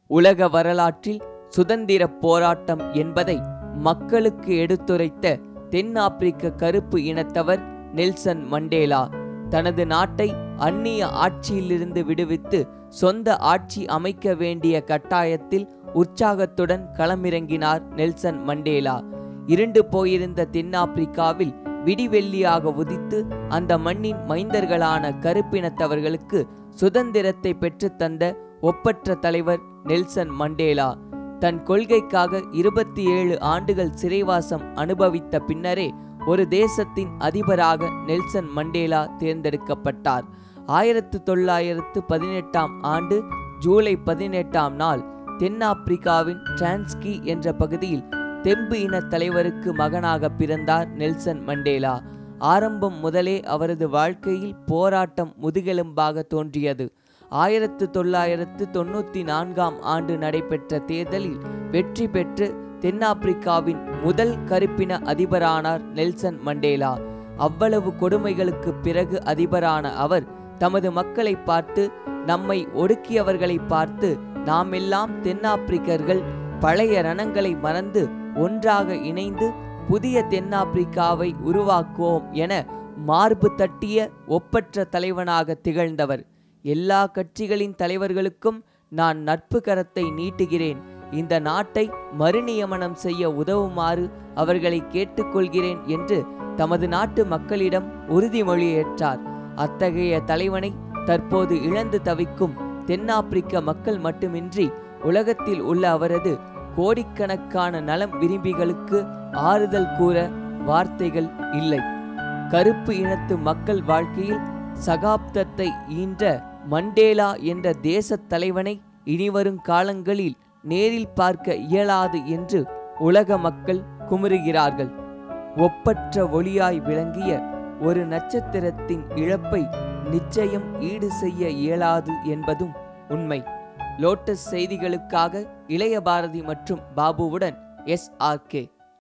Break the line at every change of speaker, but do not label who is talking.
உலக வரலாற்றில் சுதந்திர போராட்டம் என்பதை மக்களுக்கு எடுத்துரைத்த தென்னாப்பிரிக்க கருப்பு இனத்தவர் நெல்சன் மண்டேலா தனது நாட்டை அந்நிய ஆட்சியிலிருந்து விடுவித்து சொந்த ஆட்சி அமைக்க வேண்டிய கட்டாயத்தில் உற்சாகத்துடன் களமிறங்கினார் நெல்சன் மண்டேலா இருண்டு போயிருந்த தென்னாப்பிரிக்காவில் விடிவெள்ளியாக உதித்து அந்த மண்ணின் மைந்தர்களான கருப்பினத்தவர்களுக்கு சுதந்திரத்தை பெற்றுத்தந்த ஒப்பற்ற தலைவர் நெல்சன் மண்டேலா தன் கொள்கைக்காக இருபத்தி ஏழு ஆண்டுகள் சிறைவாசம் அனுபவித்த பின்னரே ஒரு தேசத்தின் அதிபராக நெல்சன் மண்டேலா தேர்ந்தெடுக்கப்பட்டார் ஆயிரத்து தொள்ளாயிரத்து பதினெட்டாம் ஆண்டு ஜூலை பதினெட்டாம் நாள் தென்னாப்பிரிக்காவின் டிரான்ஸ்கி என்ற பகுதியில் தெம்பு இன தலைவருக்கு மகனாக பிறந்தார் நெல்சன் மண்டேலா ஆரம்பம் முதலே அவரது வாழ்க்கையில் போராட்டம் முதுகெலும்பாக தோன்றியது ஆயிரத்து தொள்ளாயிரத்து தொண்ணூற்றி நான்காம் ஆண்டு நடைபெற்ற தேர்தலில் வெற்றி பெற்று தென்னாப்பிரிக்காவின் முதல் கருப்பின அதிபரானார் நெல்சன் மண்டேலா அவ்வளவு கொடுமைகளுக்கு பிறகு அதிபரான அவர் தமது மக்களை பார்த்து நம்மை ஒடுக்கியவர்களை பார்த்து நாமெல்லாம் தென்னாப்பிரிக்கர்கள் பழைய ரணங்களை மறந்து ஒன்றாக இணைந்து புதிய தென்னாப்பிரிக்காவை உருவாக்குவோம் என மார்பு தட்டிய ஒப்பற்ற தலைவனாக திகழ்ந்தவர் எல்லா கட்சிகளின் தலைவர்களுக்கும் நான் நட்பு கரத்தை நீட்டுகிறேன் இந்த நாட்டை மறுநியமனம் செய்ய உதவுமாறு அவர்களை கேட்டுக்கொள்கிறேன் என்று தமது நாட்டு மக்களிடம் உறுதிமொழி ஏற்றார் அத்தகைய தலைவனை தற்போது இழந்து தவிக்கும் தென்னாப்பிரிக்க மக்கள் மட்டுமின்றி உலகத்தில் உள்ள அவரது கோடிக்கணக்கான நலம் விரும்பிகளுக்கு ஆறுதல் கூற வார்த்தைகள் இல்லை கருப்பு இனத்து மக்கள் வாழ்க்கையில் சகாப்தத்தை ஈன்ற மண்டேலா என்ற தேசத் தலைவனை இனிவரும் காலங்களில் நேரில் பார்க்க இயலாது என்று உலக மக்கள் குமுறுகிறார்கள் ஒப்பற்ற ஒளியாய் விளங்கிய ஒரு நட்சத்திரத்தின் இழப்பை நிச்சயம் ஈடு செய்ய இயலாது என்பதும் உண்மை லோட்டஸ் செய்திகளுக்காக இளைய பாரதி மற்றும் பாபுவுடன் எஸ் ஆர் கே